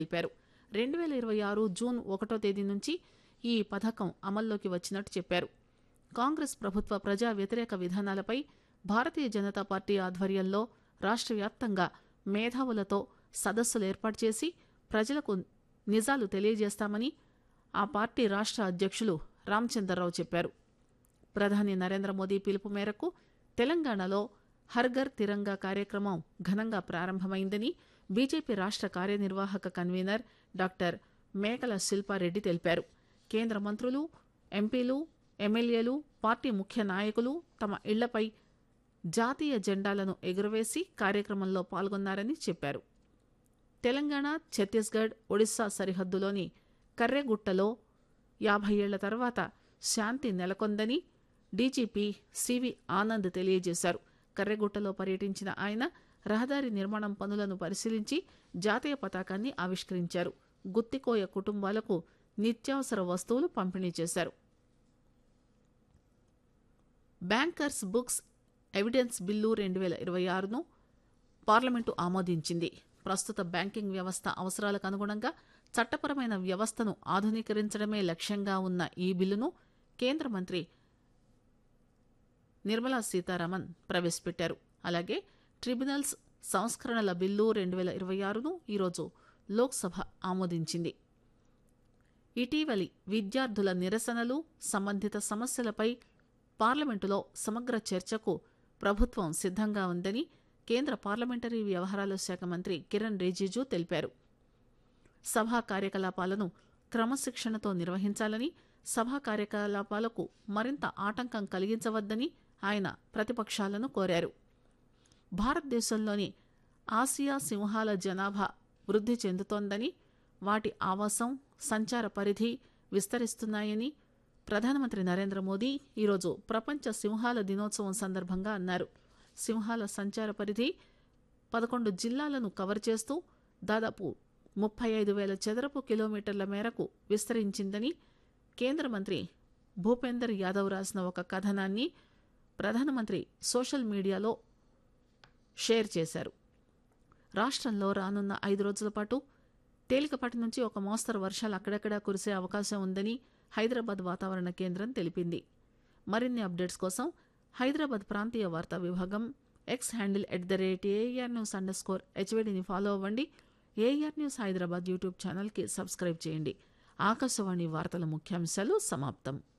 తెలిపారు రెండు వేల ఇరవై ఆరు జూన్ ఒకటో తేదీ నుంచి ఈ పథకం అమల్లోకి వచ్చినట్టు చెప్పారు కాంగ్రెస్ ప్రభుత్వ ప్రజా వ్యతిరేక విధానాలపై భారతీయ జనతా పార్టీ ఆధ్వర్యంలో రాష్ట్ర వ్యాప్తంగా మేధావులతో సదస్సులు ఏర్పాటు చేసి ప్రజలకు నిజాలు తెలియజేస్తామని ఆ పార్టీ రాష్ట్ర అధ్యక్షులు రామచంద్రరావు చెప్పారు ప్రధాని నరేంద్ర మోదీ పిలుపు మేరకు తెలంగాణలో హర్ఘర్ తిరంగా కార్యక్రమం ఘనంగా ప్రారంభమైందని బీజేపీ రాష్ట్ర కార్యనిర్వాహక కన్వీనర్ డాక్టర్ మేకల శిల్పారెడ్డి తెలిపారు కేంద్ర మంత్రులు ఎంపీలు ఎమ్మెల్యేలు పార్టీ ముఖ్య నాయకులు తమ ఇళ్లపై జాతీయ జెండాలను ఎగురవేసి కార్యక్రమంలో పాల్గొన్నారని చెప్పారు తెలంగాణ ఛత్తీస్గఢ్ ఒడిశా సరిహద్దులోని కర్రెగుట్టలో యాభై ఏళ్ల తర్వాత శాంతి నెలకొందని డీజీపీ సివి ఆనంద్ తెలియజేశారు కర్రెగుట్టలో పర్యటించిన ఆయన రహదారి నిర్మాణం పనులను పరిశీలించి జాతీయ పతాకాన్ని ఆవిష్కరించారు గుత్తికోయ కుటుంబాలకు నిత్యావసర వస్తువులు పంపిణీ చేశారు బ్యాంకర్స్ బుక్స్ ఎవిడెన్స్ బిల్లు రెండు వేల ఇరవై ఆరును పార్లమెంటు ఆమోదించింది ప్రస్తుత బ్యాంకింగ్ వ్యవస్థ అవసరాలకు అనుగుణంగా చట్టపరమైన వ్యవస్థను ఆధునీకరించడమే లక్ష్యంగా ఉన్న ఈ బిల్లును కేంద్ర మంత్రి నిర్మలా సీతారామన్ ప్రవేశపెట్టారు అలాగే ట్రిబ్యునల్స్ సంస్కరణల బిల్లు రెండు వేల ఇరవై ఆరును ఈరోజు లోక్సభ ఆమోదించింది ఇటీవలి విద్యార్థుల నిరసనలు సంబంధిత సమస్యలపై పార్లమెంటులో సమగ్ర చర్చకు ప్రభుత్వం సిద్ధంగా ఉందని కేంద్ర పార్లమెంటరీ వ్యవహారాల శాఖ మంత్రి కిరణ్ రిజిజు తెలిపారు సభా కార్యకలాపాలను క్రమశిక్షణతో నిర్వహించాలని సభా కార్యకలాపాలకు మరింత ఆటంకం కలిగించవద్దని ఆయన ప్రతిపక్షాలను కోరారు భారతదేశంలోని ఆసియా సింహాల జనాభా వృద్ధి చెందుతోందని వాటి ఆవాసం సంచార పరిధి విస్తరిస్తున్నాయని ప్రధానమంత్రి నరేంద్ర మోదీ ఈరోజు ప్రపంచ సింహాల దినోత్సవం సందర్భంగా అన్నారు సింహాల సంచార పరిధి పదకొండు జిల్లాలను కవర్ చేస్తూ దాదాపు ముప్పై ఐదు వేల చదరపు కిలోమీటర్ల మేరకు విస్తరించిందని కేంద్ర మంత్రి భూపేందర్ యాదవ్ రాసిన ఒక కథనాన్ని ప్రధానమంత్రి సోషల్ మీడియాలో షేర్ చేశారు రాష్ట్రంలో రానున్న ఐదు రోజుల పాటు తేలికపాటి నుంచి ఒక మోస్తరు వర్షాలు అక్కడక్కడా కురిసే అవకాశం ఉందని హైదరాబాద్ వాతావరణ కేంద్రం తెలిపింది మరిన్ని అప్డేట్స్ కోసం హైదరాబాద్ ప్రాంతీయ వార్తా విభాగం X handle at the rate AR news underscore హెచ్వీడీని ఫాలో అవ్వండి ఏఆర్ న్యూస్ హైదరాబాద్ యూట్యూబ్ ఛానల్కి సబ్స్క్రైబ్ చేయండి ఆకాశవాణి వార్తల ముఖ్యాంశాలు సమాప్తం